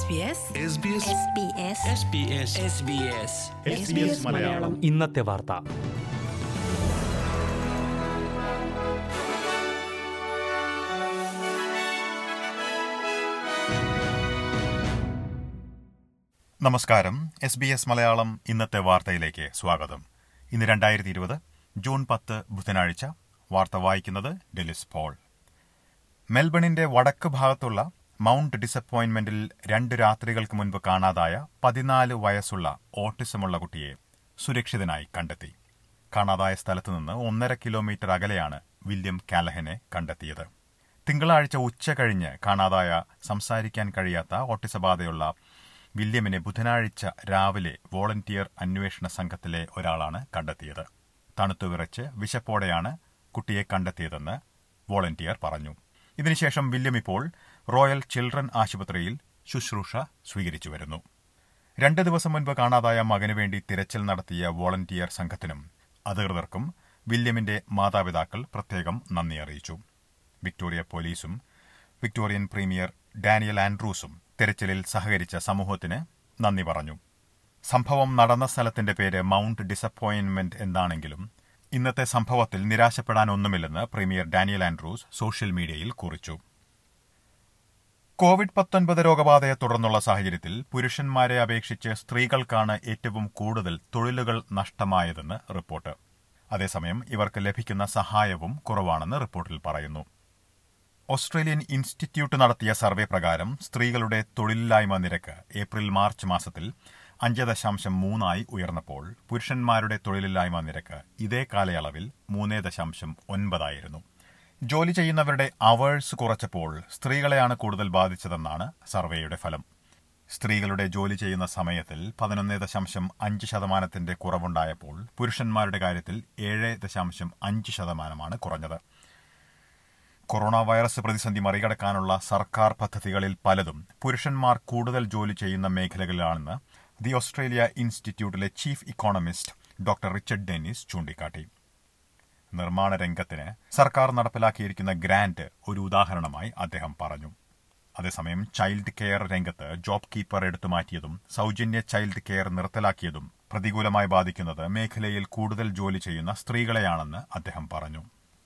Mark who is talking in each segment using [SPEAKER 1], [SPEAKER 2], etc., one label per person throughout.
[SPEAKER 1] SBS
[SPEAKER 2] SBS
[SPEAKER 3] Malayalam
[SPEAKER 2] ഇന്നത്തെ വാർത്ത
[SPEAKER 3] നമസ്കാരം എസ് ബി എസ് മലയാളം ഇന്നത്തെ വാർത്തയിലേക്ക് സ്വാഗതം ഇന്ന് രണ്ടായിരത്തി ഇരുപത് ജൂൺ പത്ത് ബുധനാഴ്ച വാർത്ത വായിക്കുന്നത് ഡെലിസ് പോൾ മെൽബണിന്റെ വടക്ക് ഭാഗത്തുള്ള മൗണ്ട് ഡിസപ്പോയിന്റ്മെന്റിൽ രണ്ട് രാത്രികൾക്ക് മുൻപ് കാണാതായ പതിനാല് വയസ്സുള്ള ഓട്ടിസമുള്ള കുട്ടിയെ സുരക്ഷിതനായി കണ്ടെത്തി കാണാതായ സ്ഥലത്തു നിന്ന് ഒന്നര കിലോമീറ്റർ അകലെയാണ് വില്യം കാലഹനെ കണ്ടെത്തിയത് തിങ്കളാഴ്ച ഉച്ച കഴിഞ്ഞ് കാണാതായ സംസാരിക്കാൻ കഴിയാത്ത ഓട്ടിസബാധയുള്ള വില്യമിനെ ബുധനാഴ്ച രാവിലെ വോളണ്ടിയർ അന്വേഷണ സംഘത്തിലെ ഒരാളാണ് കണ്ടെത്തിയത് തണുത്തുവിറച്ച് വിശപ്പോടെയാണ് കുട്ടിയെ കണ്ടെത്തിയതെന്ന് വോളണ്ടിയർ പറഞ്ഞു ഇതിനുശേഷം വില്യം ഇപ്പോൾ റോയൽ ചിൽഡ്രൻ ആശുപത്രിയിൽ ശുശ്രൂഷ സ്വീകരിച്ചു വരുന്നു രണ്ട് ദിവസം മുൻപ് കാണാതായ മകനു വേണ്ടി തിരച്ചിൽ നടത്തിയ വോളണ്ടിയർ സംഘത്തിനും അധികൃതർക്കും വില്യമിന്റെ മാതാപിതാക്കൾ പ്രത്യേകം നന്ദി അറിയിച്ചു വിക്ടോറിയ പോലീസും വിക്ടോറിയൻ പ്രീമിയർ ഡാനിയൽ ആൻഡ്രൂസും തെരച്ചിലിൽ സഹകരിച്ച സമൂഹത്തിന് നന്ദി പറഞ്ഞു സംഭവം നടന്ന സ്ഥലത്തിന്റെ പേര് മൗണ്ട് ഡിസപ്പോയിന്റ്മെന്റ് എന്നാണെങ്കിലും ഇന്നത്തെ സംഭവത്തിൽ നിരാശപ്പെടാനൊന്നുമില്ലെന്ന് പ്രീമിയർ ഡാനിയൽ ആൻഡ്രൂസ് സോഷ്യൽ മീഡിയയിൽ കുറിച്ചു കോവിഡ് പത്തൊൻപത് രോഗബാധയെ തുടർന്നുള്ള സാഹചര്യത്തിൽ പുരുഷന്മാരെ അപേക്ഷിച്ച് സ്ത്രീകൾക്കാണ് ഏറ്റവും കൂടുതൽ തൊഴിലുകൾ നഷ്ടമായതെന്ന് റിപ്പോർട്ട് അതേസമയം ഇവർക്ക് ലഭിക്കുന്ന സഹായവും കുറവാണെന്ന് റിപ്പോർട്ടിൽ പറയുന്നു ഓസ്ട്രേലിയൻ ഇൻസ്റ്റിറ്റ്യൂട്ട് നടത്തിയ സർവേ പ്രകാരം സ്ത്രീകളുടെ തൊഴിലില്ലായ്മ നിരക്ക് ഏപ്രിൽ മാർച്ച് മാസത്തിൽ അഞ്ച് ദശാംശം മൂന്നായി ഉയർന്നപ്പോൾ പുരുഷന്മാരുടെ തൊഴിലില്ലായ്മ നിരക്ക് ഇതേ കാലയളവിൽ മൂന്ന് ദശാംശം ഒൻപതായിരുന്നു ജോലി ചെയ്യുന്നവരുടെ അവേഴ്സ് കുറച്ചപ്പോൾ സ്ത്രീകളെയാണ് കൂടുതൽ ബാധിച്ചതെന്നാണ് സർവേയുടെ ഫലം സ്ത്രീകളുടെ ജോലി ചെയ്യുന്ന സമയത്തിൽ പതിനൊന്ന് ദശാംശം അഞ്ച് ശതമാനത്തിന്റെ കുറവുണ്ടായപ്പോൾ പുരുഷന്മാരുടെ കാര്യത്തിൽ ഏഴ് ദശാംശം അഞ്ച് ശതമാനമാണ് കുറഞ്ഞത് കൊറോണ വൈറസ് പ്രതിസന്ധി മറികടക്കാനുള്ള സർക്കാർ പദ്ധതികളിൽ പലതും പുരുഷന്മാർ കൂടുതൽ ജോലി ചെയ്യുന്ന മേഖലകളിലാണെന്ന് ദി ഓസ്ട്രേലിയ ഇൻസ്റ്റിറ്റ്യൂട്ടിലെ chief economist doctor Richard Dennis ചൂണ്ടിക്കാട്ടി നിർമ്മാണ രംഗത്തിന് സർക്കാർ നടപ്പിലാക്കിയിരിക്കുന്ന ഗ്രാന്റ് ഒരു ഉദാഹരണമായി അദ്ദേഹം പറഞ്ഞു അതേസമയം ചൈൽഡ് കെയർ രംഗത്ത് ജോബ് കീപ്പർ എടുത്തുമാറ്റിയതും സൗജന്യ ചൈൽഡ് കെയർ നിർത്തലാക്കിയതും പ്രതികൂലമായി ബാധിക്കുന്നത് മേഖലയിൽ കൂടുതൽ ജോലി ചെയ്യുന്ന സ്ത്രീകളെയാണെന്ന് അദ്ദേഹം പറഞ്ഞു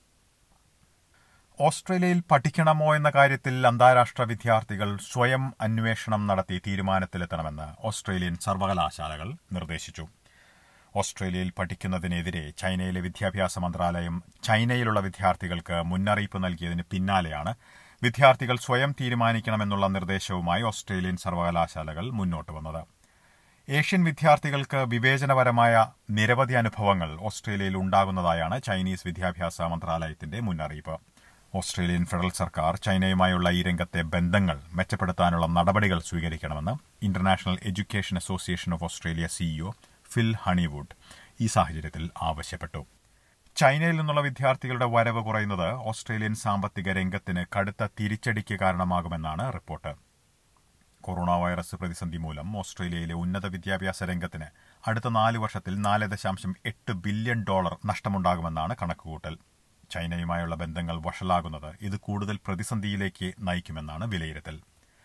[SPEAKER 3] ഓസ്ട്രേലിയയിൽ പഠിക്കണമോ എന്ന കാര്യത്തിൽ അന്താരാഷ്ട്ര വിദ്യാർത്ഥികൾ സ്വയം അന്വേഷണം നടത്തി തീരുമാനത്തിലെത്തണമെന്ന് ഓസ്ട്രേലിയൻ സർവകലാശാലകൾ നിർദ്ദേശിച്ചു ഓസ്ട്രേലിയയിൽ പഠിക്കുന്നതിനെതിരെ ചൈനയിലെ വിദ്യാഭ്യാസ മന്ത്രാലയം ചൈനയിലുള്ള വിദ്യാർത്ഥികൾക്ക് മുന്നറിയിപ്പ് നൽകിയതിന് പിന്നാലെയാണ് വിദ്യാർത്ഥികൾ സ്വയം തീരുമാനിക്കണമെന്നുള്ള നിർദ്ദേശവുമായി ഓസ്ട്രേലിയൻ സർവകലാശാലകൾ മുന്നോട്ട് വന്നത് ഏഷ്യൻ വിദ്യാർത്ഥികൾക്ക് വിവേചനപരമായ നിരവധി അനുഭവങ്ങൾ ഓസ്ട്രേലിയയിൽ ഉണ്ടാകുന്നതായാണ് ചൈനീസ് വിദ്യാഭ്യാസ മന്ത്രാലയത്തിന്റെ മുന്നറിയിപ്പ് ഓസ്ട്രേലിയൻ ഫെഡറൽ സർക്കാർ ചൈനയുമായുള്ള ഈ രംഗത്തെ ബന്ധങ്ങൾ മെച്ചപ്പെടുത്താനുള്ള നടപടികൾ സ്വീകരിക്കണമെന്ന് international education association of Australia CEO Phil Honeywood ഈ സാഹചര്യത്തിൽ ആവശ്യപ്പെട്ടു ചൈനയിൽ നിന്നുള്ള വിദ്യാർത്ഥികളുടെ വരവ് കുറയുന്നത് ഓസ്ട്രേലിയൻ സാമ്പത്തിക രംഗത്തിന് കടുത്ത തിരിച്ചടിക്ക് കാരണമാകുമെന്നാണ് റിപ്പോർട്ട് കൊറോണ വൈറസ് പ്രതിസന്ധി മൂലം ഓസ്ട്രേലിയയിലെ ഉന്നത വിദ്യാഭ്യാസ രംഗത്തിന് അടുത്ത നാല് വർഷത്തിൽ നാല് ദശാംശം എട്ട് ബില്യൺ ഡോളർ നഷ്ടമുണ്ടാകുമെന്നാണ് കണക്കുകൂട്ടൽ ചൈനയുമായുള്ള ബന്ധങ്ങൾ വഷളാകുന്നത് ഇത് കൂടുതൽ പ്രതിസന്ധിയിലേക്ക് നയിക്കുമെന്നാണ് വിലയിരുത്തൽ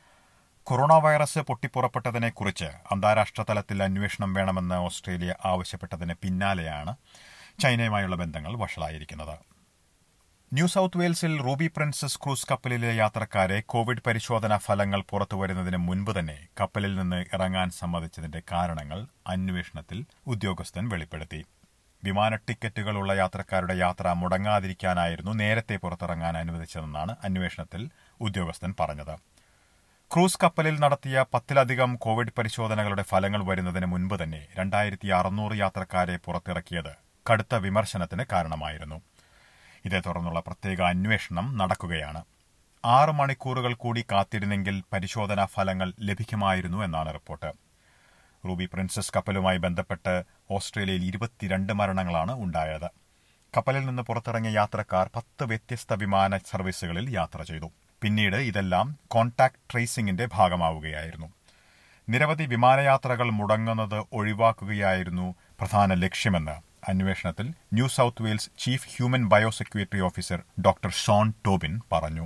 [SPEAKER 3] കൊറോണ വൈറസ് പൊട്ടിപ്പുറപ്പെട്ടതിനെക്കുറിച്ച് അന്താരാഷ്ട്ര തലത്തിൽ അന്വേഷണം വേണമെന്ന് ഓസ്ട്രേലിയ ആവശ്യപ്പെട്ടതിന് പിന്നാലെയാണ് ചൈനയുമായുള്ള ബന്ധങ്ങൾ വഷളായിരിക്കുന്നത് ന്യൂ സൌത്ത് വെയിൽസിൽ റൂബി പ്രിൻസസ് ക്രൂസ് കപ്പലിലെ യാത്രക്കാരെ കോവിഡ് പരിശോധനാ ഫലങ്ങൾ പുറത്തുവരുന്നതിന് മുൻപ് തന്നെ കപ്പലിൽ നിന്ന് ഇറങ്ങാൻ സമ്മതിച്ചതിന്റെ കാരണങ്ങൾ അന്വേഷണത്തിൽ ഉദ്യോഗസ്ഥൻ വെളിപ്പെടുത്തി വിമാന ടിക്കറ്റുകളുള്ള യാത്രക്കാരുടെ യാത്ര മുടങ്ങാതിരിക്കാനായിരുന്നു നേരത്തെ പുറത്തിറങ്ങാൻ അനുവദിച്ചതെന്നാണ് അന്വേഷണത്തിൽ ഉദ്യോഗസ്ഥൻ പറഞ്ഞത് ക്രൂസ് കപ്പലിൽ നടത്തിയ പത്തിലധികം കോവിഡ് പരിശോധനകളുടെ ഫലങ്ങൾ വരുന്നതിന് മുൻപ് തന്നെ രണ്ടായിരത്തി അറുന്നൂറ് യാത്രക്കാരെ പുറത്തിറക്കിയത് കടുത്ത വിമർശനത്തിന് കാരണമായിരുന്നു ഇതേ തുടർന്നുള്ള പ്രത്യേക അന്വേഷണം നടക്കുകയാണ് ആറ് മണിക്കൂറുകൾ കൂടി കാത്തിരുന്നെങ്കിൽ പരിശോധനാ ഫലങ്ങൾ ലഭിക്കുമായിരുന്നു എന്നാണ് റിപ്പോർട്ട് റൂബി പ്രിൻസസ് കപ്പലുമായി ബന്ധപ്പെട്ട് ഓസ്ട്രേലിയയിൽ ഇരുപത്തിരണ്ട് മരണങ്ങളാണ് ഉണ്ടായത് കപ്പലിൽ നിന്ന് പുറത്തിറങ്ങിയ യാത്രക്കാർ പത്ത് വ്യത്യസ്ത വിമാന സർവീസുകളിൽ യാത്ര ചെയ്തു പിന്നീട് ഇതെല്ലാം കോൺടാക്ട് ട്രേസിംഗിന്റെ ഭാഗമാവുകയായിരുന്നു നിരവധി വിമാനയാത്രകൾ മുടങ്ങുന്നത് ഒഴിവാക്കുകയായിരുന്നു പ്രധാന ലക്ഷ്യമെന്ന് അന്വേഷണത്തിൽ New South Wales chief human biosecurity officer doctor Sean Tobin പറഞ്ഞു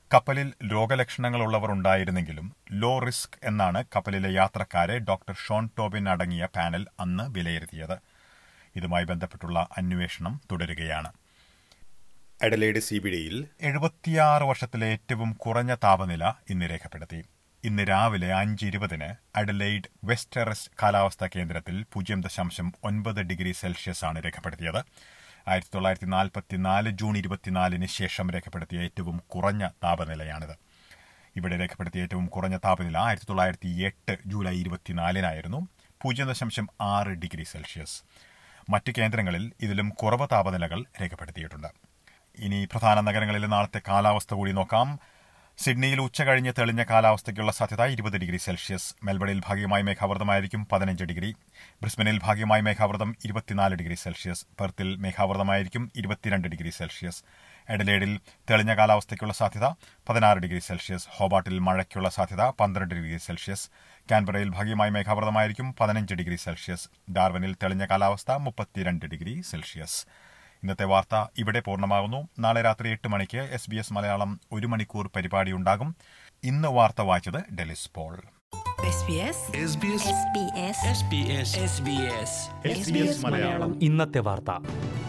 [SPEAKER 3] കപ്പലിൽ രോഗലക്ഷണങ്ങളുള്ളവർ ഉണ്ടായിരുന്നെങ്കിലും ലോ റിസ്ക് എന്നാണ് കപ്പലിലെ യാത്രക്കാരെ ഡോക്ടർ ഷോൺ ടോബിൻ അടങ്ങിയ പാനൽ അന്ന് വിലയിരുത്തിയത് ഇതുമായി ബന്ധപ്പെട്ടുള്ള അന്വേഷണം തുടരുകയാണ്
[SPEAKER 1] അഡലേഡ് സി ബി ഡിയിൽ
[SPEAKER 3] എഴുപത്തിയാറ് വർഷത്തിലെ ഏറ്റവും കുറഞ്ഞ താപനില ഇന്ന് രേഖപ്പെടുത്തി ഇന്ന് രാവിലെ അഞ്ച് ഇരുപതിന് അഡലൈഡ് വെസ്റ്ററസ് കാലാവസ്ഥാ കേന്ദ്രത്തിൽ പൂജ്യം ദശാംശം ഒൻപത് ഡിഗ്രി സെൽഷ്യസ് ആണ് രേഖപ്പെടുത്തിയത് ആയിരത്തി തൊള്ളായിരത്തി നാൽപ്പത്തിനാല് ജൂൺ ഇരുപത്തിനാലിന് ശേഷം രേഖപ്പെടുത്തിയ ഏറ്റവും കുറഞ്ഞ താപനിലയാണിത് ഇവിടെ രേഖപ്പെടുത്തിയ ഏറ്റവും കുറഞ്ഞ താപനില ആയിരത്തി തൊള്ളായിരത്തി എട്ട് ജൂലൈ ഇരുപത്തിനാലിനായിരുന്നു പൂജ്യം ദശാംശം ആറ് ഡിഗ്രി സെൽഷ്യസ് മറ്റ് കേന്ദ്രങ്ങളിൽ ഇതിലും കുറവ് താപനിലകൾ രേഖപ്പെടുത്തിയിട്ടുണ്ട് ഇനി പ്രധാന നഗരങ്ങളിലെ നാളത്തെ കാലാവസ്ഥ കൂടി നോക്കാം സിഡ്നിയിൽ ഉച്ച കഴിഞ്ഞ് തെളിഞ്ഞ കാലാവസ്ഥയ്ക്കുള്ള സാധ്യത ഇരുപത് ഡിഗ്രി സെൽഷ്യസ് മെൽബണിൽ ഭാഗികമായി മേഘാവൃതമായിരിക്കും പതിനഞ്ച് ഡിഗ്രി ബ്രിസ്ബനിൽ ഭാഗികമായി മേഘാവൃതം ഇരുപത്തിനാല് ഡിഗ്രി സെൽഷ്യസ് പെർത്തിൽ മേഘാവൃതമായിരിക്കും ഇരുപത്തിരണ്ട് ഡിഗ്രി സെൽഷ്യസ് എഡലേഡിൽ തെളിഞ്ഞ കാലാവസ്ഥയ്ക്കുള്ള സാധ്യത പതിനാറ് ഡിഗ്രി സെൽഷ്യസ് ഹോബാട്ടിൽ മഴയ്ക്കുള്ള സാധ്യത പന്ത്രണ്ട് ഡിഗ്രി സെൽഷ്യസ് കാൻബറയിൽ ഭാഗികമായി മേഘാവൃതമായിരിക്കും പതിനഞ്ച് ഡിഗ്രി സെൽഷ്യസ് ഡാർവനിൽ തെളിഞ്ഞ കാലാവസ്ഥ മുപ്പത്തിരണ്ട് ഡിഗ്രി സെൽഷ്യസ് ഇന്നത്തെ വാർത്ത ഇവിടെ പൂർണ്ണമാകുന്നു നാളെ രാത്രി എട്ട് മണിക്ക് എസ് ബി എസ് മലയാളം ഒരു മണിക്കൂർ പരിപാടിയുണ്ടാകും ഇന്ന് വാർത്ത വായിച്ചത് Delys Paul
[SPEAKER 4] SBS
[SPEAKER 2] SBS
[SPEAKER 4] SBS
[SPEAKER 2] SBS SBS
[SPEAKER 3] SBS Malayalam
[SPEAKER 2] ഇന്നത്തെ വാർത്ത